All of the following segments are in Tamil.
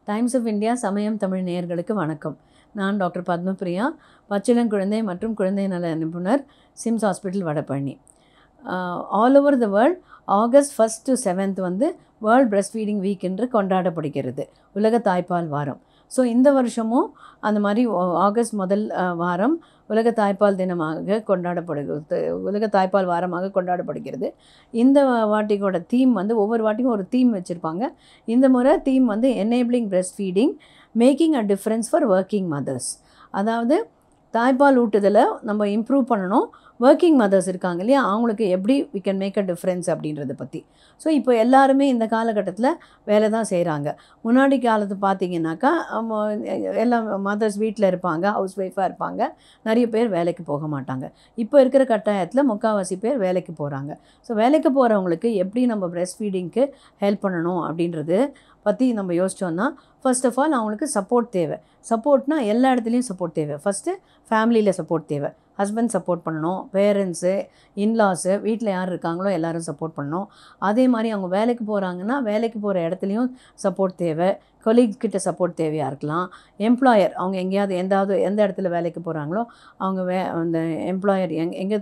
டைம்ஸ் ஆஃப் இந்தியா சமயம் தமிழ் நேயர்களுக்கு வணக்கம் நான் டாக்டர் பத்மபிரியா பச்சிளங்குழந்தை மற்றும் குழந்தை நல நிபுணர் SIMS hospital Vadapalani all over the world August first to seventh வந்து வேர்ல்ட் பிரஸ்ட் ஃபீடிங் வீக் என்று கொண்டாடப்படுகிறது உலக தாய்ப்பால் வாரம் ஸோ இந்த வருஷமும் அந்த மாதிரி ஆ- ஆகஸ்ட் முதல் ஆ, வாரம் உலக தாய்ப்பால் தினமாக கொண்டாடப்படுகிறது உலக தாய்ப்பால் வாரமாக கொண்டாடப்படுகிறது இந்த வாட்டிக்கோட தீம் வந்து ஒவ்வொரு வாட்டிக்கும் ஒரு தீம் வச்சுருப்பாங்க இந்த முறை தீம் வந்து enabling breast feeding making a difference for working mothers அதாவது தாய்ப்பால் ஊட்டுதலை நம்ம இம்ப்ரூவ் பண்ணணும் ஒர்க்கிங் மதர்ஸ் இருக்காங்க இல்லையா அவங்களுக்கு எப்படி we can make a difference அப்படின்றத பற்றி ஸோ இப்போ எல்லாருமே இந்த காலகட்டத்தில் வேலை தான் செய்கிறாங்க முன்னாடி காலத்து பார்த்தீங்கன்னாக்கா அம்ம, எல்லாம் மதர்ஸ் வீட்டில் இருப்பாங்க ஹவுஸ் ஒய்ஃபாக இருப்பாங்க நிறைய பேர் வேலைக்கு போக மாட்டாங்க இப்போ இருக்கிற கட்டாயத்தில் முக்கால்வாசி பேர் வேலைக்கு போகிறாங்க ஸோ வேலைக்கு போகிறவங்களுக்கு எப்படி நம்ம breast ஃபீடிங்க்கு ஹெல்ப் பண்ணணும் அப்படின்றது பற்றி நம்ம யோசிச்சோன்னா ஃபர்ஸ்ட் ஆஃப் ஆல் அவங்களுக்கு சப்போர்ட் தேவை சப்போர்ட்னா எல்லா இடத்துலையும் சப்போர்ட் தேவை ஃபஸ்ட்டு ஃபேமிலியில் சப்போர்ட் தேவை ஹஸ்பண்ட் சப்போர்ட் பண்ணணும் பேரண்ட்ஸு இன்லாஸு வீட்டில் யார் இருக்காங்களோ எல்லாரும் சப்போர்ட் பண்ணணும் அதே மாதிரி அவங்க வேலைக்கு போகிறாங்கன்னா வேலைக்கு போகிற இடத்துலையும் சப்போர்ட் தேவை கொலீக்ஸ் கிட்ட சப்போர்ட் தேவையாக இருக்கலாம் எம்ப்ளாயர் அவங்க எங்கேயாவது எந்தாவது எந்த இடத்துல வேலைக்கு போகிறாங்களோ அவங்க வே அந்த எம்ப்ளாயர் எங் எங்கே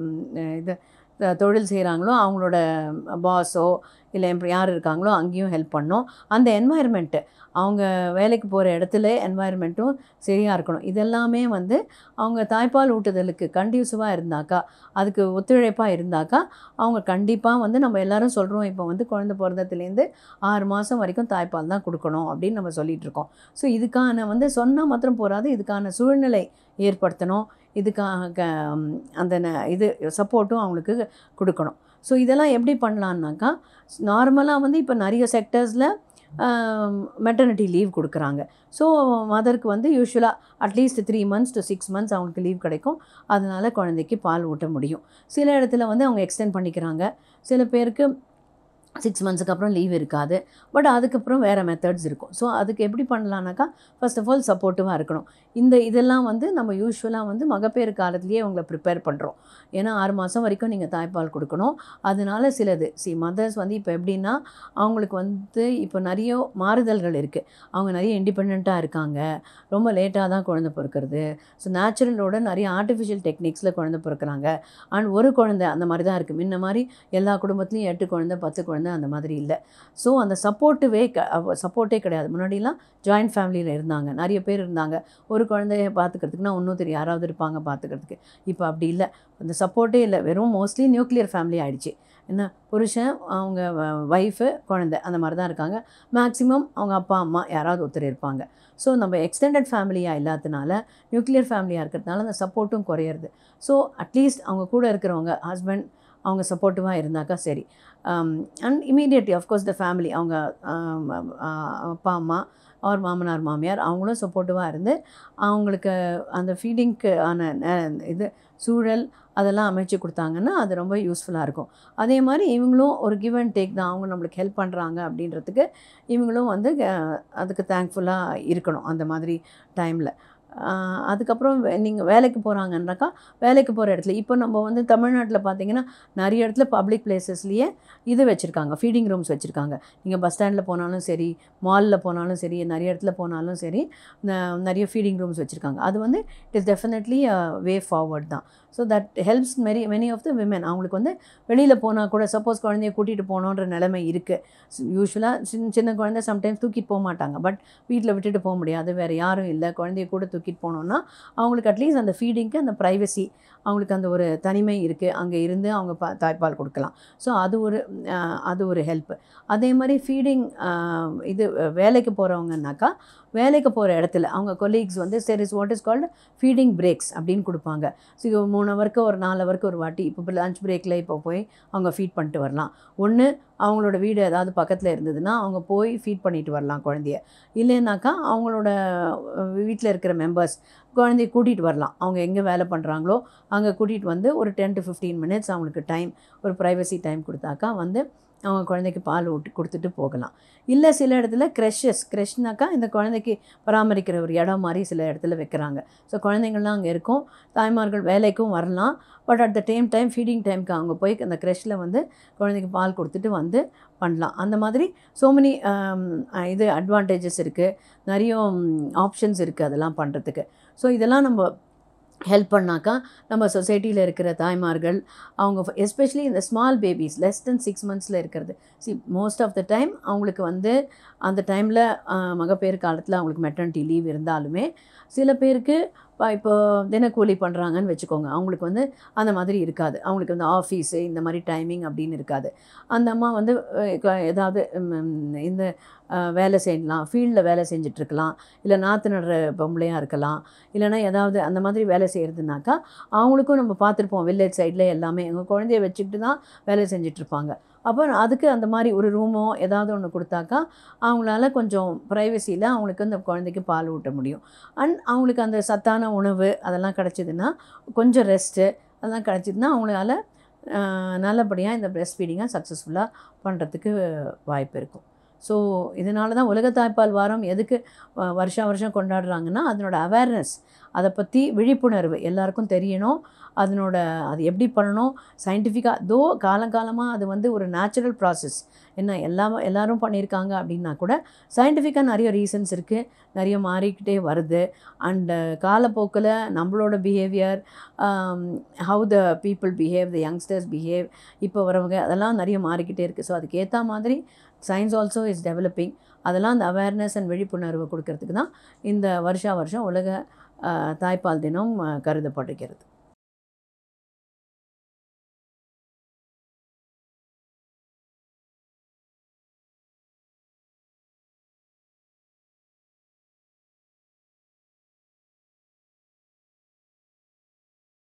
இது த- தொழில் செய்கிறாங்களோ அவங்களோட பாஸோ இல்லை எம் யார் இருக்காங்களோ அங்கேயும் ஹெல்ப் பண்ணணும் அந்த என்வாயர்மெண்ட்டு அவங்க வேலைக்கு போகிற இடத்துல என்வாயர்மெண்ட்டும் சரியாக இருக்கணும் இதெல்லாமே வந்து அவங்க தாய்ப்பால் ஊட்டுதலுக்கு கண்டியூசிவாக இருந்தாக்கா அதுக்கு ஒத்துழைப்பாக இருந்தாக்கா அவங்க கண்டிப்பாக வந்து நம்ம எல்லாரும் சொல்கிறோம் இப்போ வந்து குழந்தை பிறந்ததுலேருந்து ஆறு மாதம் வரைக்கும் தாய்ப்பால் தான் கொடுக்கணும் அப்படின்னு நம்ம சொல்லிட்டு இருக்கோம் ஸோ இதுக்கான வந்து சொன்னால் மாத்திரம் போகாது இதுக்கான சூழ்நிலை ஏற்படுத்தணும் இதுக்காக ம், அந்த ந- இது சப்போர்ட்டும் அவங்களுக்கு கொடுக்கணும் ஸோ இதெல்லாம் எப்படி பண்ணலான்னாக்கா நார்மலாக வந்து இப்போ நிறைய செக்டர்ஸில் மெட்டர்னிட்டி லீவ் கொடுக்குறாங்க ஸோ மதருக்கு வந்து யூஸ்வலாக at least three months to six months அவங்களுக்கு லீவ் கிடைக்கும் அதனால குழந்தைக்கு பால் ஊட்ட முடியும் சில இடத்துல வந்து அவங்க எக்ஸ்டெண்ட் பண்ணிக்கிறாங்க சில பேருக்கு சிக்ஸ் மந்த்ஸுக்கு அப்புறம் லீவ் இருக்காது பட் அதுக்கப்புறம் வேறு மெத்தட்ஸ் இருக்கும் ஸோ அதுக்கு எப்படி பண்ணலான்னாக்கா ஃபர்ஸ்ட் ஆஃப் ஆல் சப்போர்ட்டிவாக இருக்கணும் இந்த இதெல்லாம் வந்து நம்ம யூஸ்வலாக வந்து மகப்பேறு காலத்துலேயே அவங்கள ப்ரிப்பேர் பண்ணுறோம் ஏன்னா ஆறு மாதம் வரைக்கும் நீங்கள் தாய்ப்பால் கொடுக்கணும் அதனால சிலது சி மதர்ஸ் வந்து இப்போ எப்படின்னா அவங்களுக்கு வந்து இப்போ நிறைய மாறுதல்கள் இருக்குது அவங்க நிறைய இண்டிபெண்ட்டாக இருக்காங்க ரொம்ப லேட்டாக தான் குழந்தை பிறக்கிறது ஸோ நேச்சுரலோட நிறைய ஆர்டிஃபிஷியல் டெக்னிக்ஸில் குழந்தை பிறக்கிறாங்க அண்ட் ஒரு குழந்தை அந்த மாதிரி தான் இருக்குது முன்ன மாதிரி எல்லா குடும்பத்துலேயும் எட்டு குழந்தை பத்து குழந்தை அந்த மாதிரி இல்லை ஸோ அந்த சப்போர்ட்டுவே சப்போர்ட்டே கிடையாது முன்னாடிலாம் ஜாயிண்ட் ஃபேமிலியில் இருந்தாங்க நிறைய பேர் இருந்தாங்க ஒரு குழந்தைய பார்த்துக்கிறதுக்குனா இன்னொருத்தர் யாராவது இருப்பாங்க பார்த்துக்கிறதுக்கு இப்போ அப்படி இல்லை அந்த சப்போர்ட்டே இல்லை வெறும் மோஸ்ட்லி நியூக்ளியர் ஃபேமிலி ஆயிடுச்சு என்ன புருஷன் அவங்க ஒய்ஃபு குழந்தை அந்த மாதிரி தான் இருக்காங்க மேக்ஸிமம் அவங்க அப்பா அம்மா யாராவது ஒருத்தர் இருப்பாங்க ஸோ நம்ம எக்ஸ்டெண்டட் ஃபேமிலியாக இல்லாதனால நியூக்ளியர் ஃபேமிலியாக இருக்கிறதுனால அந்த சப்போர்ட்டும் குறையிறது ஸோ அட்லீஸ்ட் அவங்க கூட இருக்கிறவங்க ஹஸ்பண்ட் அவங்க சப்போர்ட்டிவாக இருந்தாக்கா சரி and immediately of course the family அவங்க ஆம், ஆ, அப்பா அம்மா அவர் மாமனார் மாமியார் அவங்களும் சப்போர்ட்டிவாக இருந்து அவங்களுக்கு அந்த ஃபீடிங்க்கு ஆன நே- இது சூழல் அதெல்லாம் அமைச்சு கொடுத்தாங்கன்னா அது ரொம்ப யூஸ்ஃபுல்லாக இருக்கும் அதே மாதிரி இவங்களும் ஒரு கிவ் அண்ட் டேக் தான் அவங்க நம்மளுக்கு ஹெல்ப் பண்ணுறாங்க அப்படின்றதுக்கு இவங்களும் வந்து அஹ், அதுக்கு தேங்க்ஃபுல்லாக இருக்கணும் அந்த மாதிரி டைமில் அதுக்கப்புறம் நீங்கள் வேலைக்கு போகிறாங்கன்னாக்கா வேலைக்கு போகிற இடத்துல இப்போ நம்ம வந்து தமிழ்நாட்டில் பார்த்தீங்கன்னா நிறைய இடத்துல பப்ளிக் பிளேசஸ்லேயே இது வச்சுருக்காங்க ஃபீடிங் ரூம்ஸ் வச்சுருக்காங்க நீங்கள் பஸ் ஸ்டாண்டில் போனாலும் சரி மாலில் போனாலும் சரி நிறைய இடத்துல போனாலும் சரி ந- நிறைய ஃபீடிங் ரூம்ஸ் வச்சுருக்காங்க அது வந்து it is definitely way forward தான் so that helps many many of the women அவங்களுக்கு வந்து வெளியில் போனால் கூட சப்போஸ் குழந்தைய கூட்டிகிட்டு போகணுன்ற நிலைமை இருக்குது யூஸ்வலாக சின்ன சின்ன குழந்தை சம்டைம்ஸ் தூக்கிட்டு போக மாட்டாங்க பட் வீட்டில் விட்டுட்டு போக முடியாது வேறு யாரும் இல்லை குழந்தைய கூட தூக்கிட்டு போனோன்னா அவங்களுக்கு அட்லீஸ்ட் அந்த ஃபீடிங்க்கு அந்த ப்ரைவசி அவங்களுக்கு அந்த ஒரு தனிமை இருக்குது அங்கே இருந்து அவங்க பா தாய்ப்பால் கொடுக்கலாம் ஸோ அது ஒரு அஹ், அது ஒரு ஹெல்ப் அதே மாதிரி ஃபீடிங் இது அஹ், வேலைக்கு போகிறவங்கனாக்கா வேலைக்கு போகிற இடத்துல அவங்க கொலீக்ஸ் வந்து சரி is what is called feeding breaks அப்படின்னு கொடுப்பாங்க ஸோ மூணு ஹவருக்கு ஒரு நாலு ஹவருக்கு ஒரு வாட்டி இப்போ லஞ்ச் பிரேக்கில் இப்போ போய் அவங்க ஃபீட் பண்ணிட்டு வரலாம் ஒன்று அவங்களோட வீடு ஏதாவது பக்கத்தில் இருந்ததுன்னா அவங்க போய் ஃபீட் பண்ணிட்டு வரலாம் குழந்தைய இல்லைனாக்கா அவங்களோட வீட்டில் இருக்கிற மெம்பர்ஸ் குழந்தைய கூட்டிகிட்டு வரலாம் அவங்க எங்கே வேலை பண்ணுறாங்களோ அங்கே கூட்டிகிட்டு வந்து ஒரு டென் டு ஃபிஃப்டீன் மினிட்ஸ் அவங்களுக்கு டைம் ஒரு ப்ரைவசி டைம் கொடுத்தாக்கா வந்து அவங்க குழந்தைக்கு பால் ஊட்டி கொடுத்துட்டு போகலாம் இல்லை சில இடத்துல க்ரெஷஸ் க்ரெஷ்னாக்கா இந்த குழந்தைக்கு பராமரிக்கிற ஒரு இடம் மாதிரி சில இடத்துல வைக்கிறாங்க ஸோ குழந்தைங்கள்லாம் அங்கே இருக்கும் தாய்மார்கள் வேலைக்கும் வரலாம் but at the same time feeding டைமுக்கு அவங்க போய் அந்த க்ரெஷில் வந்து குழந்தைக்கு பால் கொடுத்துட்டு வந்து பண்ணலாம் அந்த மாதிரி ஸோ மெனி இது அட்வான்டேஜஸ் இருக்குது நிறைய ஆப்ஷன்ஸ் இருக்குது அதெல்லாம் பண்ணுறதுக்கு ஸோ இதெல்லாம் நம்ம ஹெல்ப் பண்ணாக்கா நம்ம சொசைட்டியில் இருக்கிற தாய்மார்கள் அவங்க எஸ்பெஷலி இந்த small babies less than six மந்த்ஸில் இருக்கிறது see most of the time அவங்களுக்கு வந்து அந்த டைமில் மகப்பேறு காலத்தில் அவங்களுக்கு மெட்டர்னிட்டி லீவ் இருந்தாலுமே சில பேருக்கு இப்போ இப்போ தினக்கூலி பண்ணுறாங்கன்னு வச்சுக்கோங்க அவங்களுக்கு வந்து அந்த மாதிரி இருக்காது அவங்களுக்கு வந்து ஆஃபீஸு இந்த மாதிரி டைமிங் அப்படின்னு இருக்காது அந்த அம்மா வந்து அஹ், க- ஏதாவது ம், இந்த அஹ், வேலை செய்யலாம் ஃபீல்டில் வேலை செஞ்சிட்ருக்கலாம் இல்லை நாற்று நடுற பொம்பளையாக இருக்கலாம் இல்லைன்னா ஏதாவது அந்த மாதிரி வேலை செய்கிறதுனாக்கா அவங்களுக்கும் நம்ம பார்த்துருப்போம் வில்லேஜ் சைடில் எல்லாமே எங்கள் குழந்தைய வச்சுக்கிட்டு தான் வேலை செஞ்சிட்ருப்பாங்க அப்போ அதுக்கு அந்த மாதிரி ஒரு ரூமோ ஏதாவது ஒன்று கொடுத்தாக்கா அவங்களால கொஞ்சம் ப்ரைவசியில் அவங்களுக்கு அந்த குழந்தைக்கு பால் ஊட்ட முடியும் அண்ட் அவங்களுக்கு அந்த சத்தான உணவு அதெல்லாம் கிடச்சிதுன்னா கொஞ்சம் ரெஸ்ட்டு அதெல்லாம் கிடச்சிதுன்னா அவங்களால ஆஹ், நல்லபடியாக இந்த பிரஸ்ட் ஃபீடிங்கை சக்ஸஸ்ஃபுல்லாக பண்ணுறதுக்கு வாய்ப்பு இருக்கும் ஸோ இதனால தான் உலக தாய்ப்பால் வாரம் எதுக்கு அஹ், வருஷா வருஷம் கொண்டாடுறாங்கன்னா அதனோட அவேர்னஸ் அதை பற்றி விழிப்புணர்வு எல்லாருக்கும் தெரியணும் அதனோட அது எப்படி பண்ணணும் சயின்டிஃபிக்காக தோ காலங்காலமாக அது வந்து ஒரு நேச்சுரல் ப்ராசஸ் என்ன எல்லா எல்லாரும் பண்ணியிருக்காங்க அப்படின்னா கூட சயின்டிஃபிக்காக நிறைய ரீசன்ஸ் இருக்குது நிறைய மாறிக்கிட்டே வருது அண்டு காலப்போக்கில் நம்மளோட behaviour how the people behave the youngsters behave இப்போ வரவங்க அதெல்லாம் நிறைய மாறிக்கிட்டே இருக்குது ஸோ அதுக்கு ஏற்ற மாதிரி சயின்ஸ் ஆல்சோ இஸ் டெவலப்பிங் அதெல்லாம் அந்த அவேர்னஸ் அண்ட் விழிப்புணர்வு கொடுக்கறதுக்கு தான் இந்த வருஷா வருஷம் உலக அஹ், தாய்ப்பால் தினம் அஹ், கருதப்படுகிறது